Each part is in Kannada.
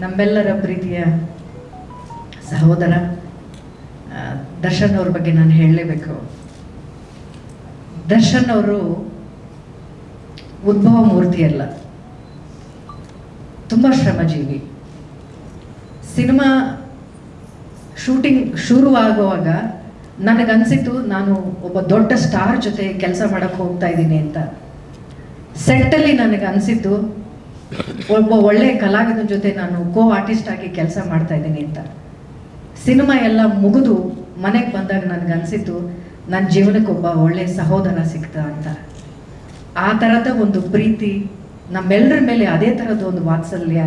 ನಮ್ಮೆಲ್ಲರ ಪ್ರೀತಿಯ ಸಹೋದರ ಆ, ದರ್ಶನ್ ಅವ್ರ ಬಗ್ಗೆ ನಾನು ಹೇಳಲೇಬೇಕು ದರ್ಶನ್ ಅವರು ಉದ್ಭವ ಮೂರ್ತಿ ಅಲ್ಲ ತುಂಬ ಶ್ರಮಜೀವಿ ಸಿನಿಮಾ ಶೂಟಿಂಗ್ ಶುರುವಾಗುವಾಗ ನನಗನ್ಸಿತ್ತು ನಾನು ಒಬ್ಬ ದೊಡ್ಡ ಸ್ಟಾರ್ ಜೊತೆ ಕೆಲಸ ಮಾಡಕ್ಕೆ ಹೋಗ್ತಾ ಇದ್ದೀನಿ ಅಂತ ಸೆಟ್ಟಲ್ಲಿ ನನಗೆ ಅನಿಸಿದ್ದು ಒಬ್ಬ ಒಳ್ಳೆ ಕಲಾವಿದನ ಜೊತೆ ನಾನು ಕೋ ಆರ್ಟಿಸ್ಟ್ ಆಗಿ ಕೆಲಸ ಮಾಡ್ತಾ ಇದ್ದೀನಿ ಅಂತ ಸಿನಿಮಾ ಎಲ್ಲ ಮುಗಿದು ಮನೆಗೆ ಬಂದಾಗ ನನಗೆ ಅನಿಸಿತ್ತು ನನ್ನ ಜೀವನಕ್ಕೆ ಒಬ್ಬ ಒಳ್ಳೆ ಸಹೋದರ ಸಿಕ್ತ ಅಂತ ಆ ಥರದ ಒಂದು ಪ್ರೀತಿ ನಮ್ಮೆಲ್ಲರ ಮೇಲೆ ಅದೇ ಥರದ ಒಂದು ವಾತ್ಸಲ್ಯ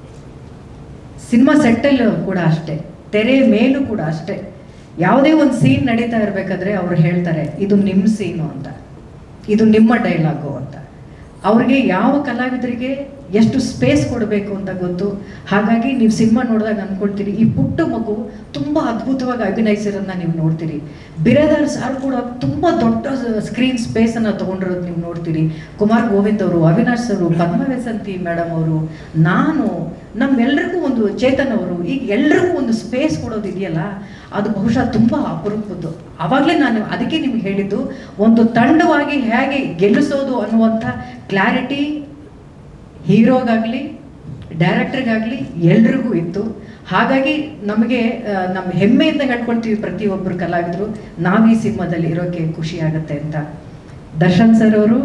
ಸಿನಿಮಾ ಸೆಟ್ಟಲ್ಲೂ ಕೂಡ ಅಷ್ಟೇ ತೆರೆ ಮೇಲೂ ಕೂಡ ಅಷ್ಟೇ ಯಾವುದೇ ಒಂದು ಸೀನ್ ನಡೀತಾ ಇರಬೇಕಾದ್ರೆ ಅವ್ರು ಹೇಳ್ತಾರೆ ಇದು ನಿಮ್ಮ ಸೀನು ಅಂತ ಇದು ನಿಮ್ಮ ಡೈಲಾಗು ಅಂತ ಅವ್ರಿಗೆ ಯಾವ ಕಲಾವಿದರಿಗೆ ಎಷ್ಟು ಸ್ಪೇಸ್ ಕೊಡಬೇಕು ಅಂತ ಗೊತ್ತು ಹಾಗಾಗಿ ನೀವು ಸಿನಿಮಾ ನೋಡಿದಾಗ ಅಂದ್ಕೊಳ್ತೀರಿ ಈ ಪುಟ್ಟ ಮಗು ತುಂಬ ಅದ್ಭುತವಾಗಿ ಅಭಿನಯಿಸಿರೋದನ್ನ ನೀವು ನೋಡ್ತೀರಿ ಬಿರೇದಾರ್ ಸಾರ್ ಕೂಡ ತುಂಬ ದೊಡ್ಡ ಸ್ಕ್ರೀನ್ ಸ್ಪೇಸನ್ನು ತೊಗೊಂಡಿರೋದು ನೀವು ನೋಡ್ತೀರಿ ಕುಮಾರ್ ಗೋವಿಂದ್ ಅವರು ಅವಿನಾಶ್ ಅವರು ಪದ್ಮವ್ಯಸಂತಿ ಮೇಡಮ್ ಅವರು ನಾನು ನಮ್ಮೆಲ್ಲರಿಗೂ ಒಂದು ಚೇತನ್ ಅವರು ಈಗ ಎಲ್ರಿಗೂ ಒಂದು ಸ್ಪೇಸ್ ಕೊಡೋದು ಇದೆಯಲ್ಲ ಅದು ಬಹುಶಃ ತುಂಬ ಅಪರೂಪದ್ದು ಆವಾಗಲೇ ನಾನು ಅದಕ್ಕೆ ನಿಮ್ಗೆ ಹೇಳಿದ್ದು ಒಂದು ತಂಡವಾಗಿ ಹೇಗೆ ಗೆಲ್ಲಿಸೋದು ಅನ್ನುವಂಥ ಕ್ಲಾರಿಟಿ ಹೀರೋಗಾಗಲಿ ಡೈರೆಕ್ಟರ್ಗಾಗಲಿ ಎಲ್ರಿಗೂ ಇತ್ತು ಹಾಗಾಗಿ ನಮಗೆ ಆ, ನಮ್ಮ ಹೆಮ್ಮೆಯಿಂದ ಹೇಳ್ಕೊಳ್ತೀವಿ ಪ್ರತಿಯೊಬ್ಬರು ಕಲಾವಿದರು ನಾವು ಈ ಸಿನಿಮಾದಲ್ಲಿ ಇರೋಕ್ಕೆ ಖುಷಿ ಆಗುತ್ತೆ ಅಂತ ದರ್ಶನ್ ಸರ್ ಅವರು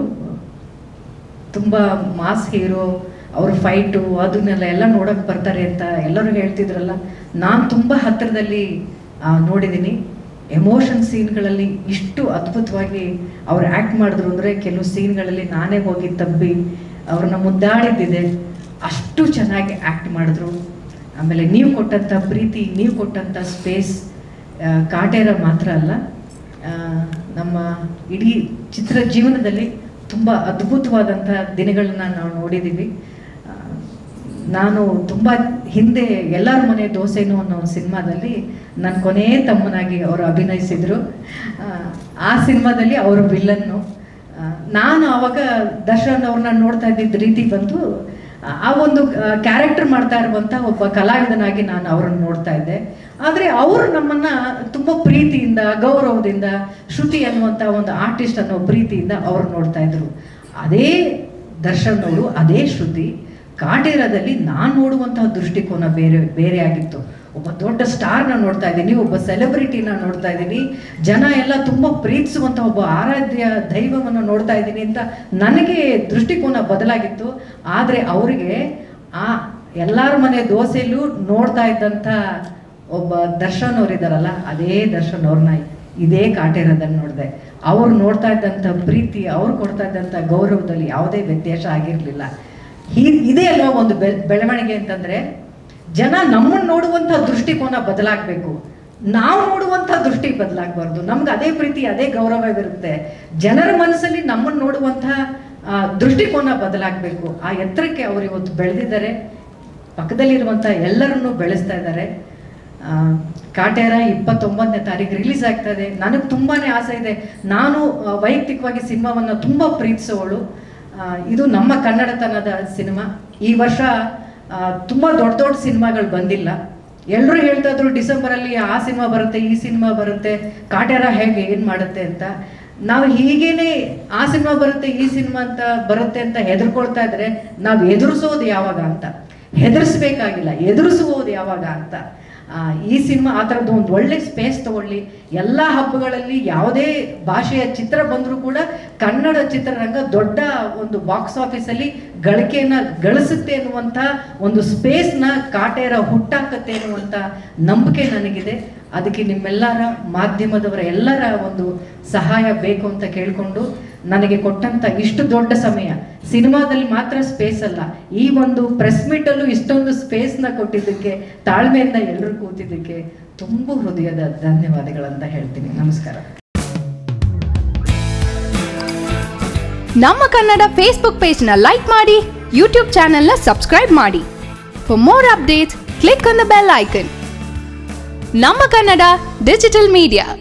ತುಂಬ ಮಾಸ್ ಹೀರೋ ಅವ್ರ ಫೈಟು ಅದನ್ನೆಲ್ಲ ಎಲ್ಲ ನೋಡೋಕೆ ಬರ್ತಾರೆ ಅಂತ ಎಲ್ಲರೂ ಹೇಳ್ತಿದ್ರಲ್ಲ ನಾನು ತುಂಬ ಹತ್ತಿರದಲ್ಲಿ ಆ, ನೋಡಿದ್ದೀನಿ ಎಮೋಷನ್ ಸೀನ್ಗಳಲ್ಲಿ ಇಷ್ಟು ಅದ್ಭುತವಾಗಿ ಅವ್ರು ಆ್ಯಕ್ಟ್ ಮಾಡಿದ್ರು ಅಂದರೆ ಕೆಲವು ಸೀನ್ಗಳಲ್ಲಿ ನಾನೇ ಹೋಗಿ ತಬ್ಬಿ ಅವ್ರನ್ನ ಮುದ್ದಾಡಿದ್ದಿದೆ ಅಷ್ಟು ಚೆನ್ನಾಗಿ ಆ್ಯಕ್ಟ್ ಮಾಡಿದ್ರು ಆಮೇಲೆ ನೀವು ಕೊಟ್ಟಂಥ ಪ್ರೀತಿ ನೀವು ಕೊಟ್ಟಂಥ ಸ್ಪೇಸ್ ಕಾಟೇರ ಮಾತ್ರ ಅಲ್ಲ ಆ, ನಮ್ಮ ಇಡೀ ಚಿತ್ರ ಜೀವನದಲ್ಲಿ ತುಂಬ ಅದ್ಭುತವಾದಂಥ ದಿನಗಳನ್ನ ನಾವು ನೋಡಿದ್ದೀವಿ ಆ, ನಾನು ತುಂಬ ಹಿಂದೆ ಎಲ್ಲರ ಮನೆ ದೋಸೆನು ಅನ್ನೋ ಒಂದು ಸಿನಿಮಾದಲ್ಲಿ ನನ್ನ ಕೊನೇ ತಮ್ಮನಾಗಿ ಅವರು ಅಭಿನಯಿಸಿದರು ಆ ಸಿನಿಮಾದಲ್ಲಿ ಅವರು ವಿಲ್ಲನ್ನು ಆ, ನಾನು ಆವಾಗ ದರ್ಶನ್ ಅವ್ರನ್ನ ನೋಡ್ತಾ ಇದ್ದಿದ್ದ ರೀತಿ ಬಂತು ಆ, ಆ ಒಂದು ಕ್ಯಾರೆಕ್ಟರ್ ಮಾಡ್ತಾ ಇರುವಂಥ ಒಬ್ಬ ಕಲಾವಿದನಾಗಿ ನಾನು ಅವರನ್ನು ನೋಡ್ತಾ ಇದ್ದೆ ಆದರೆ ಅವರು ನಮ್ಮನ್ನ ತುಂಬ ಪ್ರೀತಿಯಿಂದ ಗೌರವದಿಂದ ಶ್ರುತಿ ಅನ್ನುವಂಥ ಒಂದು ಆರ್ಟಿಸ್ಟ್ ಅನ್ನೋ ಪ್ರೀತಿಯಿಂದ ಅವ್ರು ನೋಡ್ತಾ ಇದ್ರು ಅದೇ ದರ್ಶನ್ ಅವರು ಅದೇ ಶ್ರುತಿ ಕಾಟೇರದಲ್ಲಿ ನಾನು ನೋಡುವಂತಹ ದೃಷ್ಟಿಕೋನ ಬೇರೆ ಬೇರೆ ಆಗಿತ್ತು ಒಬ್ಬ ದೊಡ್ಡ ಸ್ಟಾರ್ನ ನೋಡ್ತಾ ಇದ್ದೀನಿ ಒಬ್ಬ ಸೆಲೆಬ್ರಿಟಿನ ನೋಡ್ತಾ ಇದ್ದೀನಿ ಜನ ಎಲ್ಲ ತುಂಬ ಪ್ರೀತಿಸುವಂಥ ಒಬ್ಬ ಆರಾಧ್ಯ ದೈವವನ್ನು ನೋಡ್ತಾ ಇದ್ದೀನಿ ಅಂತ ನನಗೆ ದೃಷ್ಟಿಕೋನ ಬದಲಾಗಿತ್ತು ಆದರೆ ಅವರಿಗೆ ಆ ಎಲ್ಲರ ಮನೆ ದೋಸೆಯಲ್ಲೂ ನೋಡ್ತಾ ಇದ್ದಂಥ ಒಬ್ಬ ದರ್ಶನ್ ಅವರಿದ್ದಾರಲ್ಲ ಅದೇ ದರ್ಶನ್ ಅವ್ರನ್ನ ಇದೇ ಕಾಟೇರದಲ್ಲಿ ನೋಡಿದೆ ಅವ್ರು ನೋಡ್ತಾ ಇದ್ದಂಥ ಪ್ರೀತಿ ಅವ್ರು ಕೊಡ್ತಾ ಇದ್ದಂಥ ಗೌರವದಲ್ಲಿ ಯಾವುದೇ ವ್ಯತ್ಯಾಸ ಆಗಿರಲಿಲ್ಲ ಹೀ ಇದೇ ಅಲ್ವಾ ಒಂದು ಬೆ ಬೆಳವಣಿಗೆ ಅಂತಂದ್ರೆ ಜನ ನಮ್ಮನ್ನು ನೋಡುವಂಥ ದೃಷ್ಟಿಕೋನ ಬದಲಾಗಬೇಕು ನಾವು ನೋಡುವಂಥ ದೃಷ್ಟಿ ಬದಲಾಗಬಾರ್ದು ನಮ್ಗೆ ಅದೇ ಪ್ರೀತಿ ಅದೇ ಗೌರವವಿರುತ್ತೆ ಜನರ ಮನಸ್ಸಲ್ಲಿ ನಮ್ಮನ್ನು ನೋಡುವಂಥ ಆ, ದೃಷ್ಟಿಕೋನ ಬದಲಾಗಬೇಕು ಆ ಎತ್ತರಕ್ಕೆ ಅವರು ಇವತ್ತು ಬೆಳೆದಿದ್ದಾರೆ ಪಕ್ಕದಲ್ಲಿರುವಂಥ ಎಲ್ಲರನ್ನೂ ಬೆಳೆಸ್ತಾ ಇದ್ದಾರೆ ಆ, ಕಾಟೇರ ಇಪ್ಪತ್ತೊಂಬತ್ತನೇ ತಾರೀಕು ರಿಲೀಸ್ ಆಗ್ತಾ ಇದೆ ನನಗೆ ತುಂಬಾ ಆಸೆ ಇದೆ ನಾನು ಆ, ವೈಯಕ್ತಿಕವಾಗಿ ಸಿನಿಮಾವನ್ನು ತುಂಬ ಪ್ರೀತಿಸೋವಳು ಆ, ಇದು ನಮ್ಮ ಕನ್ನಡತನದ ಸಿನಿಮಾ ಈ ವರ್ಷ ಆ, ತುಂಬ ದೊಡ್ಡ ದೊಡ್ಡ ಸಿನಿಮಾಗಳು ಬಂದಿಲ್ಲ ಎಲ್ಲರೂ ಹೇಳ್ತಾ ಇದ್ರು ಡಿಸೆಂಬರಲ್ಲಿ ಆ ಸಿನಿಮಾ ಬರುತ್ತೆ ಈ ಸಿನಿಮಾ ಬರುತ್ತೆ ಕಾಟೇರ ಹೇಗೆ ಏನು ಮಾಡುತ್ತೆ ಅಂತ ನಾವು ಹೀಗೇನೆ ಆ ಸಿನಿಮಾ ಬರುತ್ತೆ ಈ ಸಿನಿಮಾ ಅಂತ ಬರುತ್ತೆ ಅಂತ ಹೆದರ್ಕೊಳ್ತಾ ಇದ್ರೆ ನಾವು ಎದುರಿಸೋದು ಯಾವಾಗ ಅಂತ ಹೆದರ್ಸ್ಬೇಕಾಗಿಲ್ಲ ಎದುರಿಸುವುದು ಯಾವಾಗ ಅಂತ ಆ, ಈ ಸಿನಿಮಾ ಆ ಥರದ್ದು ಒಂದು ಒಳ್ಳೆ ಸ್ಪೇಸ್ ತಗೊಳ್ಳಿ ಎಲ್ಲ ಹಬ್ಬಗಳಲ್ಲಿ ಯಾವುದೇ ಭಾಷೆಯ ಚಿತ್ರ ಬಂದರೂ ಕೂಡ ಕನ್ನಡ ಚಿತ್ರರಂಗ ದೊಡ್ಡ ಒಂದು ಬಾಕ್ಸ್ ಆಫೀಸಲ್ಲಿ ಗಳಿಕೆಯನ್ನ ಗಳಿಸುತ್ತೆ ಅನ್ನುವಂಥ ಒಂದು ಸ್ಪೇಸ್ನ ಕಾಟೇರ ಹುಟ್ಟಾಕತ್ತೆ ಅನ್ನುವಂಥ ನಂಬಿಕೆ ನನಗಿದೆ ಅದಕ್ಕೆ ನಿಮ್ಮೆಲ್ಲರ ಮಾಧ್ಯಮದವರ ಎಲ್ಲರ ಒಂದು ಸಹಾಯ ಬೇಕು ಅಂತ ಕೇಳಿಕೊಂಡು ನನಗೆ ಕೊಟ್ಟಂತ ಇಷ್ಟು ದೊಡ್ಡ ಸಮಯ ಸಿನಿಮಾದಲ್ಲಿ ಮಾತ್ರ ಸ್ಪೇಸ್ ಅಲ್ಲ ಈ ಒಂದು ಪ್ರೆಸ್ ಮೀಟಲ್ಲೂ ಇಷ್ಟೊಂದು ಸ್ಪೇಸ್ನ ಕೊಟ್ಟಿದ್ದಕ್ಕೆ ತಾಳ್ಮೆಯಿಂದ ಎಲ್ಲರೂ ಕೂತಿದ್ದಕ್ಕೆ ತುಂಬ ಹೃದಯದ ಧನ್ಯವಾದಗಳಂತ ಹೇಳ್ತೀನಿ ನಮಸ್ಕಾರ ನಮ್ಮ ಕನ್ನಡ ಫೇಸ್ಬುಕ್ ಪೇಜ್ನ ಲೈಕ್ ಮಾಡಿ ಯೂಟ್ಯೂಬ್ ಚಾನೆಲ್ನ ಸಬ್ಸ್ಕ್ರೈಬ್ ಮಾಡಿ for more updates click on the bell icon ನಮ್ಮ ಕನ್ನಡ ಡಿಜಿಟಲ್ ಮೀಡಿಯಾ